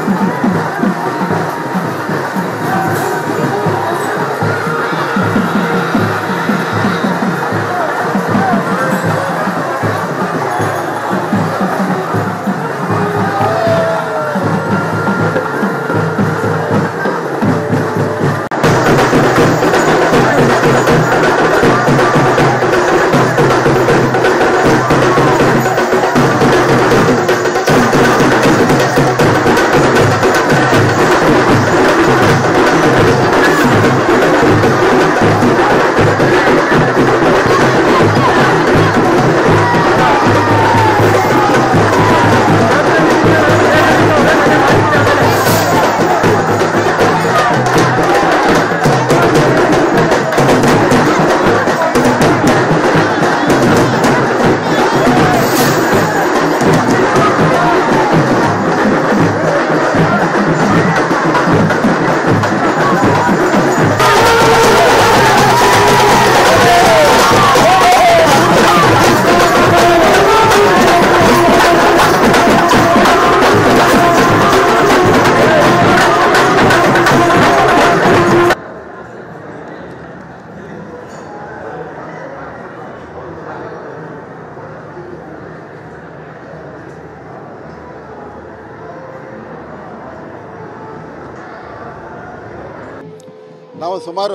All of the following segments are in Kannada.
ನಾವು ಸುಮಾರು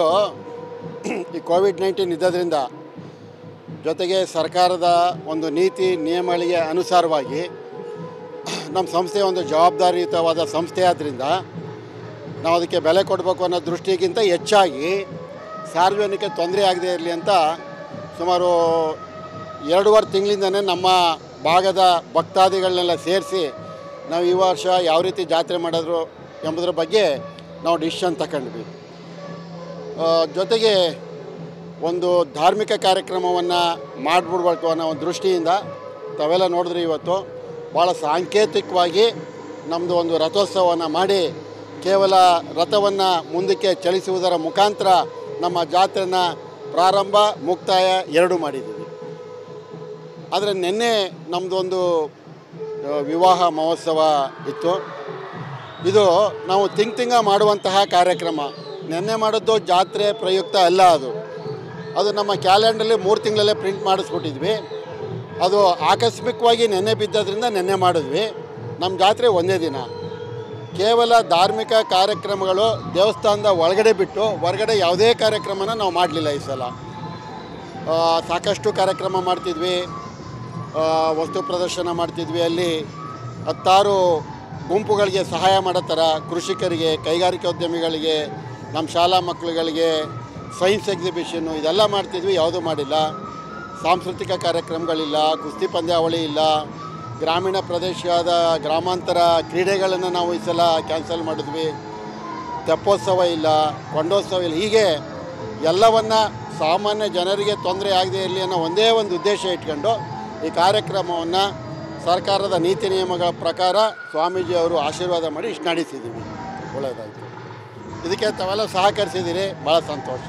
ಈ ಕೋವಿಡ್ ನೈನ್ಟೀನ್ ಇದ್ದದ್ರಿಂದ ಜೊತೆಗೆ ಸರ್ಕಾರದ ಒಂದು ನೀತಿ ನಿಯಮಗಳಿಗೆ ಅನುಸಾರವಾಗಿ ನಮ್ಮ ಸಂಸ್ಥೆ ಒಂದು ಜವಾಬ್ದಾರಿಯುತವಾದ ಸಂಸ್ಥೆ ಆದ್ದರಿಂದ ನಾವು ಅದಕ್ಕೆ ಬೆಲೆ ಕೊಡಬೇಕು ಅನ್ನೋ ದೃಷ್ಟಿಗಿಂತ ಹೆಚ್ಚಾಗಿ ಸಾರ್ವಜನಿಕ ತೊಂದರೆ ಆಗದೇ ಇರಲಿ ಅಂತ ಸುಮಾರು ಎರಡೂವರೆ ತಿಂಗಳಿಂದನೇ ನಮ್ಮ ಭಾಗದ ಭಕ್ತಾದಿಗಳನ್ನೆಲ್ಲ ಸೇರಿಸಿ ನಾವು ಈ ವರ್ಷ ಯಾವ ರೀತಿ ಜಾತ್ರೆ ಮಾಡಿದ್ರು ಎಂಬುದರ ಬಗ್ಗೆ ನಾವು ಡಿಸಿಷನ್ ತಗೊಂಡ್ವಿ ಆ, ಜೊತೆಗೆ ಒಂದು ಧಾರ್ಮಿಕ ಕಾರ್ಯಕ್ರಮವನ್ನು ಮಾಡಿಬಿಡ್ಬೇಕು ಅನ್ನೋ ಒಂದು ದೃಷ್ಟಿಯಿಂದ ತಾವೆಲ್ಲ ನೋಡಿದ್ರಿ ಇವತ್ತು ಭಾಳ ಸಾಂಕೇತಿಕವಾಗಿ ನಮ್ಮದು ಒಂದು ರಥೋತ್ಸವವನ್ನು ಮಾಡಿ ಕೇವಲ ರಥವನ್ನು ಮುಂದಕ್ಕೆ ಚಲಿಸುವುದರ ಮುಖಾಂತರ ನಮ್ಮ ಜಾತ್ರೆನ ಪ್ರಾರಂಭ ಮುಕ್ತಾಯ ಎರಡೂ ಮಾಡಿದ್ದೀವಿ ಆದರೆ ನಿನ್ನೆ ನಮ್ಮದೊಂದು ಆ, ವಿವಾಹ ಮಹೋತ್ಸವ ಇತ್ತು ಇದು ನಾವು ತಿಂಗ್ ತಿಂಗ ಮಾಡುವಂತಹ ಕಾರ್ಯಕ್ರಮ ನಿನ್ನೆ ಮಾಡಿದ್ದು ಜಾತ್ರೆ ಪ್ರಯುಕ್ತ ಅಲ್ಲ ಅದು ಅದು ನಮ್ಮ ಕ್ಯಾಲೆಂಡರಲ್ಲಿ ಮೂರು ತಿಂಗಳಲ್ಲೇ ಪ್ರಿಂಟ್ ಮಾಡಿಸ್ಬಿಟ್ಟಿದ್ವಿ ಅದು ಆಕಸ್ಮಿಕವಾಗಿ ನೆನ್ನೆ ಬಿದ್ದದ್ರಿಂದ ನೆನ್ನೆ ಮಾಡಿದ್ವಿ ನಮ್ಮ ಜಾತ್ರೆ ಒಂದೇ ದಿನ ಕೇವಲ ಧಾರ್ಮಿಕ ಕಾರ್ಯಕ್ರಮಗಳು ದೇವಸ್ಥಾನದ ಒಳಗಡೆ ಬಿಟ್ಟು ಹೊರಗಡೆ ಯಾವುದೇ ಕಾರ್ಯಕ್ರಮನ ನಾವು ಮಾಡಲಿಲ್ಲ ಈ ಸಲ ಆ, ಸಾಕಷ್ಟು ಕಾರ್ಯಕ್ರಮ ಮಾಡ್ತಿದ್ವಿ ಆ, ವಸ್ತು ಪ್ರದರ್ಶನ ಮಾಡ್ತಿದ್ವಿ ಅಲ್ಲಿ ಹತ್ತಾರು ಗುಂಪುಗಳಿಗೆ ಸಹಾಯ ಮಾಡೋ ಥರ ಕೃಷಿಕರಿಗೆ ಕೈಗಾರಿಕೋದ್ಯಮಿಗಳಿಗೆ ನಮ್ಮ ಶಾಲಾ ಮಕ್ಕಳುಗಳಿಗೆ ಸೈನ್ಸ್ ಎಕ್ಸಿಬಿಷನ್ನು ಇದೆಲ್ಲ ಮಾಡ್ತಿದ್ವಿ ಯಾವುದೂ ಮಾಡಿಲ್ಲ ಸಾಂಸ್ಕೃತಿಕ ಕಾರ್ಯಕ್ರಮಗಳಿಲ್ಲ ಕುಸ್ತಿ ಪಂದ್ಯಾವಳಿ ಇಲ್ಲ ಗ್ರಾಮೀಣ ಪ್ರದೇಶದ ಗ್ರಾಮಾಂತರ ಕ್ರೀಡೆಗಳನ್ನು ನಾವು ಈ ಸಲ ಕ್ಯಾನ್ಸಲ್ ಮಾಡಿದ್ವಿ ತೆಪ್ಪೋತ್ಸವ ಇಲ್ಲ ಕೊಂಡೋತ್ಸವ ಇಲ್ಲ ಹೀಗೆ ಎಲ್ಲವನ್ನ ಸಾಮಾನ್ಯ ಜನರಿಗೆ ತೊಂದರೆ ಆಗದೇ ಇರಲಿ ಅನ್ನೋ ಒಂದೇ ಒಂದು ಉದ್ದೇಶ ಇಟ್ಕೊಂಡು ಈ ಕಾರ್ಯಕ್ರಮವನ್ನು ಸರ್ಕಾರದ ನೀತಿ ನಿಯಮಗಳ ಪ್ರಕಾರ ಸ್ವಾಮೀಜಿ ಅವರು ಆಶೀರ್ವಾದ ಮಾಡಿ ಇಷ್ಟು ನಡೆಸಿದ್ದೀವಿ ಒಳ್ಳೆಯದಾಯಿತು ಇದಕ್ಕೆ ತಾವೆಲ್ಲ ಸಹಕರಿಸಿದ್ದೀರಿ ಭಾಳ ಸಂತೋಷ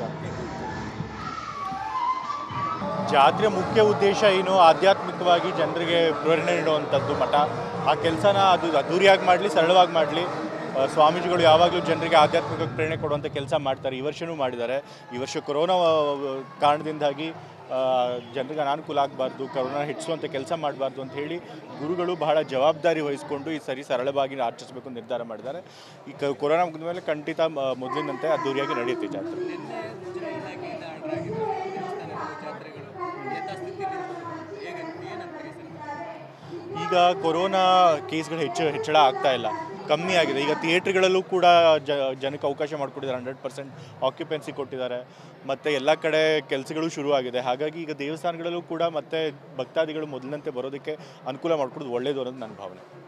ಜಾತ್ರೆ ಮುಖ್ಯ ಉದ್ದೇಶ ಏನು ಆಧ್ಯಾತ್ಮಿಕವಾಗಿ ಜನರಿಗೆ ಪ್ರೇರಣೆ ನೀಡುವಂಥದ್ದು ಮಠ ಆ ಕೆಲಸನ ಅದು ಅದ್ದೂರಿಯಾಗಿ ಮಾಡಲಿ ಸರಳವಾಗಿ ಮಾಡಲಿ ಸ್ವಾಮೀಜಿಗಳು ಯಾವಾಗಲೂ ಜನರಿಗೆ ಆಧ್ಯಾತ್ಮಿಕ ಪ್ರೇರಣೆ ಕೊಡುವಂಥ ಕೆಲಸ ಮಾಡ್ತಾರೆ ಈ ವರ್ಷವೂ ಮಾಡಿದ್ದಾರೆ ಈ ವರ್ಷ ಕೊರೋನಾ ಆ, ಕಾರಣದಿಂದಾಗಿ ಆ, ಜನರಿಗೆ ಅನಾನುಕೂಲ ಆಗಬಾರ್ದು ಕೊರೋನಾ ಹೆಚ್ಚಿಸುವಂಥ ಕೆಲಸ ಮಾಡಬಾರ್ದು ಅಂತ ಹೇಳಿ ಗುರುಗಳು ಬಹಳ ಜವಾಬ್ದಾರಿ ವಹಿಸಿಕೊಂಡು ಈ ಸರಿ ಸರಳವಾಗಿ ಆಚರಿಸಬೇಕು ಅಂತ ನಿರ್ಧಾರ ಮಾಡಿದ್ದಾರೆ ಈ ಕ- ಕೊರೋನಾ ಮುಗಿದ ಮೇಲೆ ಖಂಡಿತ ಮ- ಮೊದಲಿನಂತೆ ಅದ್ದೂರಿಯಾಗಿ ನಡೆಯುತ್ತೆ ಜಾತ್ರೆ ಈಗ ಕೊರೋನಾ ಕೇಸ್ಗಳು ಹೆಚ್ಚು ಹೆಚ್ಚಳ ಆಗ್ತಾ ಇಲ್ಲ ಕಮ್ಮಿ ಆಗಿದೆ ಈಗ ಥಿಯೇಟ್ರ್ಗಳಲ್ಲೂ ಕೂಡ ಜ ಜನಕ್ಕೆ ಅವಕಾಶ ಮಾಡಿಕೊಟ್ಟಿದ್ದಾರೆ ಹಂಡ್ರೆಡ್ ಪರ್ಸೆಂಟ್ ಆಕ್ಯುಪೆನ್ಸಿ ಕೊಟ್ಟಿದ್ದಾರೆ ಮತ್ತು ಎಲ್ಲ ಕಡೆ ಕೆಲಸಗಳು ಶುರುವಾಗಿದೆ ಹಾಗಾಗಿ ಈಗ ದೇವಸ್ಥಾನಗಳಲ್ಲೂ ಕೂಡ ಮತ್ತೆ ಭಕ್ತಾದಿಗಳು ಮೊದಲಿನಂತೆ ಬರೋದಕ್ಕೆ ಅನುಕೂಲ ಮಾಡಿಕೊಡೋದು ಒಳ್ಳೆಯದು ಅನ್ನೋದು ನನ್ನ ಭಾವನೆ